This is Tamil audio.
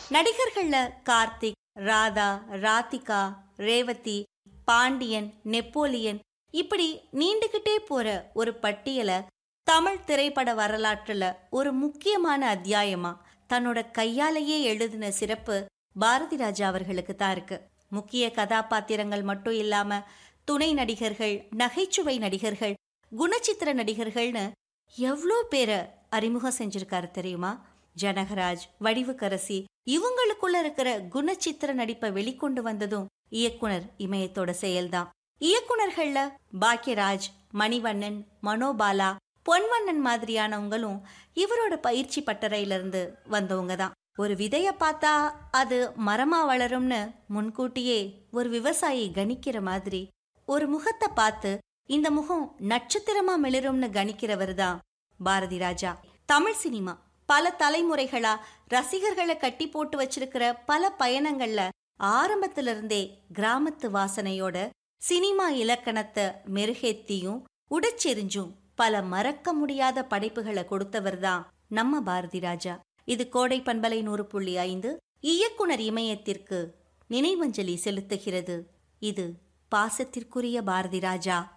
நடிகர்கள்ல கார்த்திக் ராதா ராதிகா ரேவதி பாண்டியன் நெப்போலியன் இப்படி நீண்டுகிட்டே போற ஒரு பட்டியலை தமிழ் திரைப்பட வரலாற்றுல ஒரு முக்கியமான அத்தியாயமா தன்னோட கையாலேயே எழுதின சிறப்பு பாரதி ராஜா அவர்களுக்கு தான் இருக்கு முக்கிய கதாபாத்திரங்கள் மட்டும் இல்லாம துணை நடிகர்கள் நகைச்சுவை நடிகர்கள் குணச்சித்திர நடிகர்கள்னு எவ்வளோ பேரை அறிமுகம் செஞ்சிருக்காரு தெரியுமா ஜனகராஜ் வடிவுக்கரசி இவங்களுக்குள்ள இருக்கிற குணச்சித்திர நடிப்பை வெளிக்கொண்டு வந்ததும் இயக்குனர் இமயத்தோட செயல்தான் இயக்குனர்கள்ல பாக்யராஜ் மணிவண்ணன் மனோபாலா பொன்வண்ணன் மாதிரியானவங்களும் இவரோட பயிற்சி பட்டறையிலிருந்து வந்தவங்க தான் ஒரு விதைய பார்த்தா அது மரமா வளரும்னு முன்கூட்டியே ஒரு விவசாயி கணிக்கிற மாதிரி ஒரு முகத்தை பார்த்து இந்த முகம் நட்சத்திரமா மிளிரும்னு கணிக்கிறவர் தான் பாரதி ராஜா தமிழ் சினிமா பல தலைமுறைகளா ரசிகர்களை கட்டி போட்டு வச்சிருக்கிற பல பயணங்கள்ல ஆரம்பத்துல இருந்தே கிராமத்து வாசனையோட சினிமா இலக்கணத்தை மெருகேத்தியும் உடச்செறிஞ்சும் பல மறக்க முடியாத படைப்புகளை கொடுத்தவர் தான் நம்ம பாரதி ராஜா இது கோடை பண்பலை நூறு புள்ளி ஐந்து இயக்குனர் இமயத்திற்கு நினைவஞ்சலி செலுத்துகிறது இது பாசத்திற்குரிய பாரதி ராஜா